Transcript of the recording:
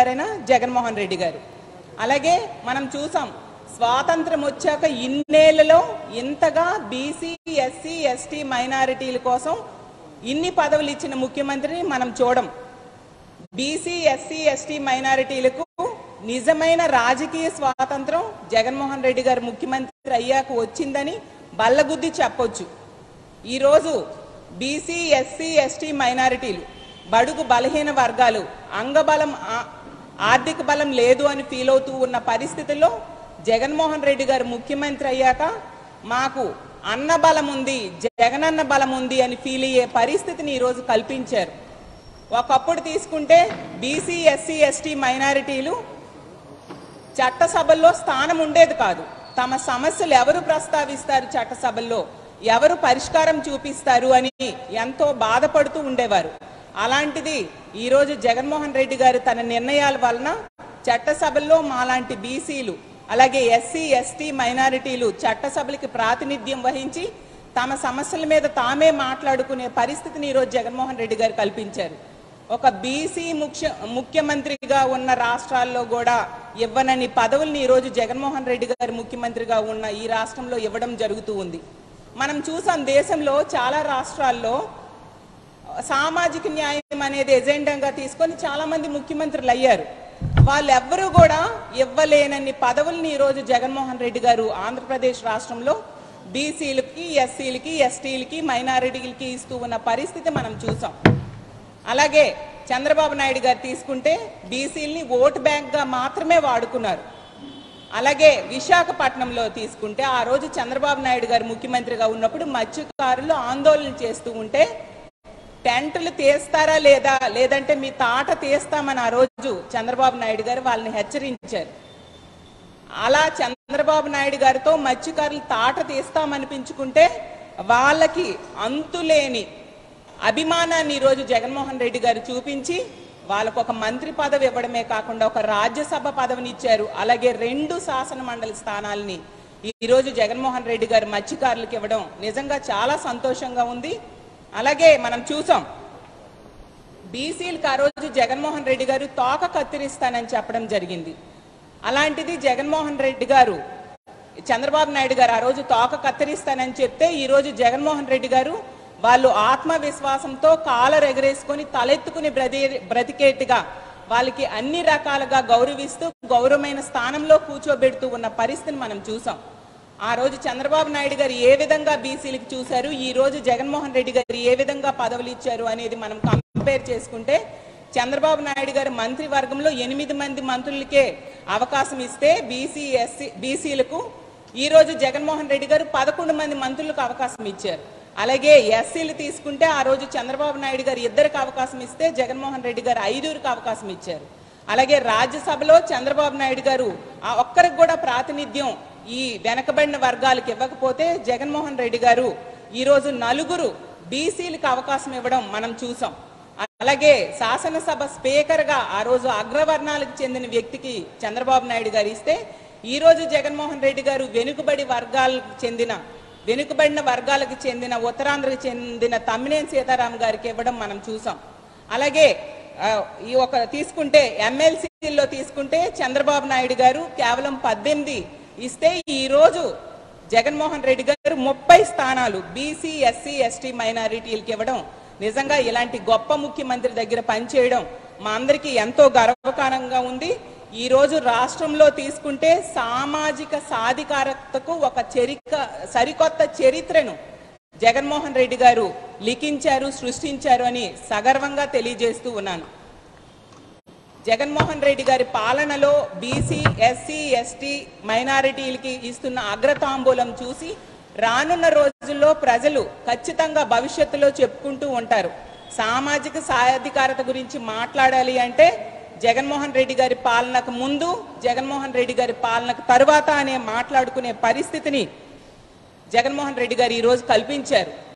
గారైనా జగన్మోహన్ రెడ్డి గారు అలాగే మనం చూసాం స్వాతంత్రం వచ్చాక ఇన్నేళ్లలో ఇంతగా బీసీ ఎస్సీ ఎస్టీ మైనారిటీల కోసం ఇన్ని పదవులు ఇచ్చిన ముఖ్యమంత్రిని మనం చూడం బీసీ ఎస్సీ ఎస్టీ మైనారిటీలకు నిజమైన రాజకీయ స్వాతంత్రం జగన్మోహన్ రెడ్డి గారు ముఖ్యమంత్రి అయ్యాక వచ్చిందని బల్లగుద్ది చెప్పొచ్చు ఈరోజు బీసీ ఎస్సీ ఎస్టీ మైనారిటీలు బడుగు బలహీన వర్గాలు అంగబలం ఆ- ఆర్థిక బలం లేదు అని ఫీల్ అవుతూ ఉన్న పరిస్థితుల్లో జగన్మోహన్ రెడ్డి గారు ముఖ్యమంత్రి అయ్యాక మాకు అన్న బలం ఉంది జగనన్న బలం ఉంది అని ఫీల్ అయ్యే పరిస్థితిని ఈరోజు కల్పించారు ఒకప్పుడు తీసుకుంటే బీసీ ఎస్సీ ఎస్టీ మైనారిటీలు చట్టసభల్లో స్థానం ఉండేది కాదు తమ సమస్యలు ఎవరు ప్రస్తావిస్తారు చట్టసభల్లో ఎవరు పరిష్కారం చూపిస్తారు అని ఎంతో బాధపడుతూ ఉండేవారు అలాంటిది ఈరోజు జగన్మోహన్ రెడ్డి గారు తన నిర్ణయాల వలన చట్టసభల్లో మాలాంటి బీసీలు అలాగే ఎస్సీ ఎస్టీ మైనారిటీలు చట్టసభలకి ప్రాతినిధ్యం వహించి తమ సమస్యల మీద తామే మాట్లాడుకునే పరిస్థితిని ఈరోజు జగన్మోహన్ రెడ్డి గారు కల్పించారు ఒక బీసీ ముఖ్య ముఖ్యమంత్రిగా ఉన్న రాష్ట్రాల్లో కూడా ఇవ్వనని పదవుల్ని ఈరోజు జగన్మోహన్ రెడ్డి గారు ముఖ్యమంత్రిగా ఉన్న ఈ రాష్ట్రంలో ఇవ్వడం జరుగుతూ ఉంది మనం చూసాం దేశంలో చాలా రాష్ట్రాల్లో సామాజిక న్యాయం అనేది ఎజెండాగా తీసుకొని చాలా మంది ముఖ్యమంత్రులు అయ్యారు వాళ్ళెవ్వరూ కూడా ఇవ్వలేనన్ని పదవుల్ని ఈరోజు జగన్మోహన్ రెడ్డి గారు ఆంధ్రప్రదేశ్ రాష్ట్రంలో బీసీలకి ఎస్సీలకి ఎస్టీలకి మైనారిటీలకి ఇస్తూ ఉన్న పరిస్థితి మనం చూసాం అలాగే చంద్రబాబు నాయుడు గారు తీసుకుంటే బీసీలని ఓటు బ్యాంక్గా మాత్రమే వాడుకున్నారు అలాగే విశాఖపట్నంలో తీసుకుంటే ఆ రోజు చంద్రబాబు నాయుడు గారు ముఖ్యమంత్రిగా ఉన్నప్పుడు మత్స్యకారులు ఆందోళన చేస్తూ ఉంటే టెంట్లు తీస్తారా లేదా లేదంటే మీ తాట తీస్తామని ఆ రోజు చంద్రబాబు నాయుడు గారు వాళ్ళని హెచ్చరించారు అలా చంద్రబాబు నాయుడు గారితో మత్స్యకారులు తాట తీస్తామనిపించుకుంటే వాళ్ళకి అంతులేని అభిమానాన్ని ఈరోజు జగన్మోహన్ రెడ్డి గారు చూపించి వాళ్ళకు ఒక మంత్రి పదవి ఇవ్వడమే కాకుండా ఒక రాజ్యసభ పదవిని ఇచ్చారు అలాగే రెండు శాసన మండలి స్థానాల్ని ఈరోజు జగన్మోహన్ రెడ్డి గారు మత్స్యకారులకు ఇవ్వడం నిజంగా చాలా సంతోషంగా ఉంది అలాగే మనం చూసాం బీసీలకు ఆ రోజు జగన్మోహన్ రెడ్డి గారు తోక కత్తిరిస్తానని చెప్పడం జరిగింది అలాంటిది జగన్మోహన్ రెడ్డి గారు చంద్రబాబు నాయుడు గారు ఆ రోజు తోక కత్తిరిస్తానని చెప్తే ఈ రోజు జగన్మోహన్ రెడ్డి గారు వాళ్ళు ఆత్మవిశ్వాసంతో కాలర్ ఎగరేసుకొని తలెత్తుకుని బ్రతి బ్రతికేట్టుగా వాళ్ళకి అన్ని రకాలుగా గౌరవిస్తూ గౌరవమైన స్థానంలో కూర్చోబెడుతూ ఉన్న పరిస్థితిని మనం చూసాం ఆ రోజు చంద్రబాబు నాయుడు గారు ఏ విధంగా బీసీలకు చూశారు ఈ రోజు జగన్మోహన్ రెడ్డి గారు ఏ విధంగా పదవులు ఇచ్చారు అనేది మనం కంపేర్ చేసుకుంటే చంద్రబాబు నాయుడు గారు మంత్రివర్గంలో ఎనిమిది మంది మంత్రులకే అవకాశం ఇస్తే బీసీ ఎస్సీ బీసీలకు ఈ రోజు జగన్మోహన్ రెడ్డి గారు పదకొండు మంది మంత్రులకు అవకాశం ఇచ్చారు అలాగే ఎస్సీలు తీసుకుంటే ఆ రోజు చంద్రబాబు నాయుడు గారు ఇద్దరికి అవకాశం ఇస్తే జగన్మోహన్ రెడ్డి గారు ఐదుగురికి అవకాశం ఇచ్చారు అలాగే రాజ్యసభలో చంద్రబాబు నాయుడు గారు ఆ ఒక్కరికి కూడా ప్రాతినిధ్యం ఈ వెనకబడిన వర్గాలకు ఇవ్వకపోతే జగన్మోహన్ రెడ్డి గారు ఈ రోజు నలుగురు బీసీలకు అవకాశం ఇవ్వడం మనం చూసాం అలాగే శాసనసభ స్పీకర్ గా ఆ రోజు అగ్రవర్ణాలకు చెందిన వ్యక్తికి చంద్రబాబు నాయుడు గారు ఇస్తే ఈ రోజు జగన్మోహన్ రెడ్డి గారు వెనుకబడి వర్గాలకు చెందిన వెనుకబడిన వర్గాలకు చెందిన ఉత్తరాంధ్రకు చెందిన తమ్మినేని సీతారాం గారికి ఇవ్వడం మనం చూసాం అలాగే ఆ, ఈ ఒక తీసుకుంటే ఎమ్మెల్సీలో తీసుకుంటే చంద్రబాబు నాయుడు గారు కేవలం పద్దెనిమిది ఇస్తే ఈ రోజు జగన్మోహన్ రెడ్డి గారు ముప్పై స్థానాలు బీసీ ఎస్సీ ఎస్టీ మైనారిటీలకు ఇవ్వడం నిజంగా ఇలాంటి గొప్ప ముఖ్యమంత్రి దగ్గర పనిచేయడం మా అందరికీ ఎంతో గర్వకారంగా ఉంది ఈ రోజు రాష్ట్రంలో తీసుకుంటే సామాజిక సాధికారతకు ఒక చరిక సరికొత్త చరిత్రను జగన్మోహన్ రెడ్డి గారు లిఖించారు సృష్టించారు అని సగర్వంగా తెలియజేస్తూ ఉన్నాను జగన్మోహన్ రెడ్డి గారి పాలనలో బీసీ ఎస్సీ ఎస్టీ మైనారిటీలకి ఇస్తున్న అగ్రతాంబూలం చూసి రానున్న రోజుల్లో ప్రజలు ఖచ్చితంగా భవిష్యత్తులో చెప్పుకుంటూ ఉంటారు సామాజిక సాధికారత గురించి మాట్లాడాలి అంటే జగన్మోహన్ రెడ్డి గారి పాలనకు ముందు జగన్మోహన్ రెడ్డి గారి పాలనకు తరువాత అనే మాట్లాడుకునే పరిస్థితిని జగన్మోహన్ రెడ్డి గారు ఈ రోజు కల్పించారు